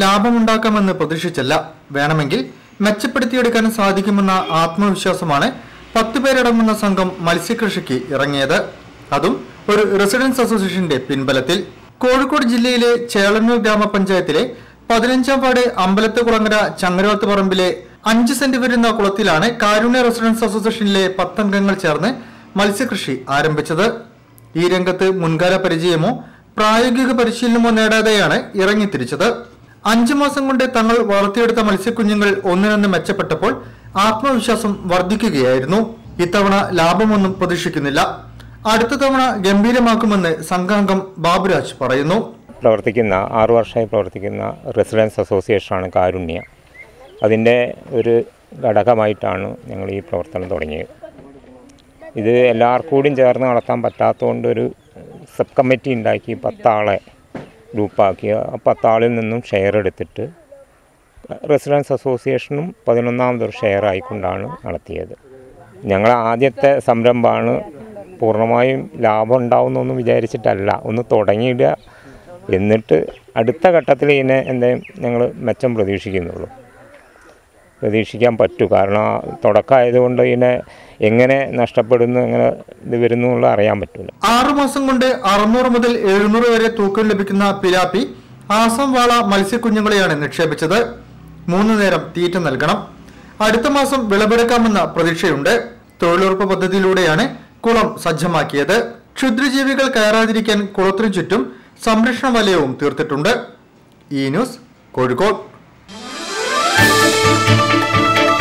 ലാഭമുണ്ടാക്കാമെന്ന് പ്രതീക്ഷിച്ചല്ല വേണമെങ്കിൽ മെച്ചപ്പെടുത്തിയെടുക്കാൻ സാധിക്കുമെന്ന ആത്മവിശ്വാസമാണ് പത്ത് പേരടങ്ങുന്ന സംഘം മത്സ്യകൃഷിക്ക് ഇറങ്ങിയത് അതും ഒരു റെസിഡൻസ് അസോസിയേഷന്റെ പിൻബലത്തിൽ കോഴിക്കോട് ജില്ലയിലെ ചേളന്നൂർ ഗ്രാമപഞ്ചായത്തിലെ പതിനഞ്ചാം വാർഡ് അമ്പലത്തുകുളങ്ങര ചങ്ങരോത്ത് പറമ്പിലെ അഞ്ച് സെന്റ് വരുന്ന കുളത്തിലാണ് കാരുണ്യ റെസിഡൻസ് അസോസിയേഷനിലെ പത്തംഗങ്ങൾ ചേർന്ന് മത്സ്യകൃഷി ആരംഭിച്ചത് ഈ രംഗത്ത് മുൻകാല പരിചയമോ പ്രായോഗിക പരിശീലനമോ നേടാതെയാണ് ഇറങ്ങിത്തിരിച്ചത് അഞ്ചു മാസം കൊണ്ട് തങ്ങൾ വളർത്തിയെടുത്ത മത്സ്യക്കുഞ്ഞുങ്ങൾ ഒന്നിനൊന്ന് മെച്ചപ്പെട്ടപ്പോൾ ആത്മവിശ്വാസം വർദ്ധിക്കുകയായിരുന്നു ഇത്തവണ ലാഭമൊന്നും പ്രതീക്ഷിക്കുന്നില്ല അടുത്ത തവണ ഗംഭീരമാക്കുമെന്ന് സംഘാംഗം ബാബുരാജ് പറയുന്നു പ്രവർത്തിക്കുന്ന ആറു വർഷമായി പ്രവർത്തിക്കുന്ന റെസിഡൻസ് അസോസിയേഷനാണ് കാരുണ്യ അതിൻ്റെ ഒരു ഘടകമായിട്ടാണ് ഞങ്ങൾ ഈ പ്രവർത്തനം തുടങ്ങിയത് ഇത് എല്ലാവർക്കും കൂടിയും ചേർന്ന് നടത്താൻ പറ്റാത്തതുകൊണ്ട് ഒരു സബ് കമ്മിറ്റി ഉണ്ടാക്കി പത്താളെ ഗ്രൂപ്പാക്കി ആ പത്താളിൽ നിന്നും ഷെയർ എടുത്തിട്ട് റെസിഡൻസ് അസോസിയേഷനും പതിനൊന്നാമതൊരു ഷെയർ ആയിക്കൊണ്ടാണ് നടത്തിയത് ഞങ്ങൾ ആദ്യത്തെ സംരംഭമാണ് പൂർണ്ണമായും ലാഭം ഉണ്ടാവുന്നൊന്നും വിചാരിച്ചിട്ടല്ല ഒന്ന് തുടങ്ങിയിടുക എന്നിട്ട് അടുത്ത ഘട്ടത്തിൽ ഇതിനെ എന്തെങ്കിലും ഞങ്ങൾ മെച്ചം പ്രതീക്ഷിക്കുന്നുള്ളൂ പ്രതീക്ഷിക്കാൻ പറ്റൂ കാരണം ആ തുടക്കമായതുകൊണ്ട് ഇതിനെ എങ്ങനെ നഷ്ടപ്പെടുന്നു എങ്ങനെ ഇത് വരുന്നു എന്നുള്ളത് അറിയാൻ പറ്റില്ല ആറുമാസം കൊണ്ട് അറുന്നൂറ് മുതൽ എഴുന്നൂറ് വരെ തൂക്കം ലഭിക്കുന്ന പിലാപ്പി ആസം വാള മത്സ്യക്കുഞ്ഞുങ്ങളെയാണ് നിക്ഷേപിച്ചത് മൂന്ന് നേരം തീറ്റ നൽകണം അടുത്ത മാസം വിളവെടുക്കാമെന്ന പ്രതീക്ഷയുണ്ട് തൊഴിലുറപ്പ് പദ്ധതിയിലൂടെയാണ് കുളം സജ്ജമാക്കിയത് ക്ഷുദ്രജീവികൾ കയറാതിരിക്കാൻ കുളത്തിനു ചുറ്റും സംരക്ഷണ വലയവും തീർത്തിട്ടുണ്ട് ഈ ന്യൂസ് കോഴിക്കോട്